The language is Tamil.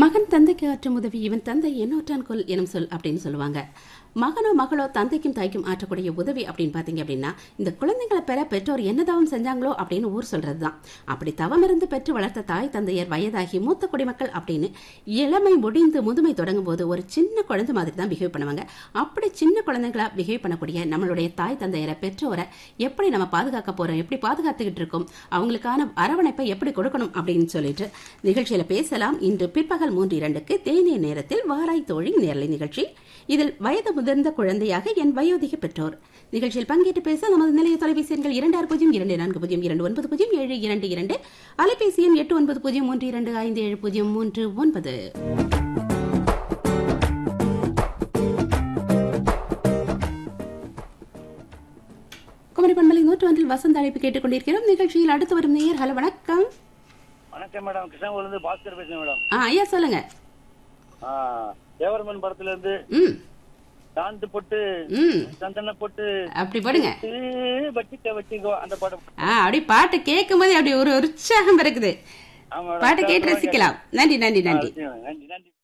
மகன் தந்தைக்கு ஆற்றும் உதவி இவன் தந்தை என்னோற்றான் கொல் எனும் சொல் அப்படின்னு சொல்லுவாங்க மகனோ மகளோ தந்தைக்கும் தாய்க்கும் ஆற்றக்கூடிய உதவி அப்படின்னு பார்த்தீங்க அப்படின்னா இந்த குழந்தைகளை பெற பெற்றோர் என்ன தவம் செஞ்சாங்களோ அப்படின்னு ஊர் சொல்றது தான் அப்படி தவம் இருந்து பெற்று வளர்த்த தாய் தந்தையர் வயதாகி மூத்த குடிமக்கள் அப்படின்னு இளமை முடிந்து முதுமை தொடங்கும் போது ஒரு சின்ன குழந்தை மாதிரி தான் பிஹேவ் பண்ணுவாங்க அப்படி சின்ன குழந்தைங்களா பிஹேவ் பண்ணக்கூடிய நம்மளுடைய தாய் தந்தையரை பெற்றோரை எப்படி நம்ம பாதுகாக்க போறோம் எப்படி பாதுகாத்துக்கிட்டு இருக்கோம் அவங்களுக்கான அரவணைப்பை எப்படி கொடுக்கணும் அப்படின்னு சொல்லிட்டு நிகழ்ச்சியில பேசலாம் இன்று பிற்பகல் மூன்று இரண்டுக்கு தேநீர் நேரத்தில் வாராய் தோழி நேரலை நிகழ்ச்சி இதில் வயது முதிர்ந்த குழந்தையாக என் வயோதிக பெற்றோர் நிகழ்ச்சியில் பங்கேற்று பேச நமது நிலைய தொலைபேசி எண்கள் இரண்டு ஆறு பூஜ்ஜியம் இரண்டு நான்கு பூஜ்ஜியம் இரண்டு ஒன்பது பூஜ்ஜியம் ஏழு இரண்டு இரண்டு அலைபேசி எண் எட்டு ஒன்பது பூஜ்ஜியம் மூன்று இரண்டு ஐந்து ஏழு பூஜ்ஜியம் மூன்று ஒன்பது குமரி பண்பலை நூற்று ஒன்றில் வசந்த அழைப்பு கேட்டுக்கொண்டிருக்கிறோம் நிகழ்ச்சியில் அடுத்து வரும் நேயர் ஹலோ வணக்கம் வணக்கம் மேடம் கிருஷ்ணகிரில இருந்து பாஸ்கர் பேசுறேன் மேடம் ஆ ஐயா சொல்லுங்க ஆ, தேவர்மன் படத்துல இருந்து ம் சாந்து போட்டு ம் சந்தன போட்டு அப்படி போடுங்க வச்சிக்க வச்சிக்கோ அந்த படம் ஆ அப்படி பாட்டு கேட்கும் போதே அப்படி ஒரு உற்சாகம் இருக்குது ஆமா மேடம். பாட்டு கேட்டு ரசிக்கலாம் நன்றி நன்றி நன்றி நன்றி நன்றி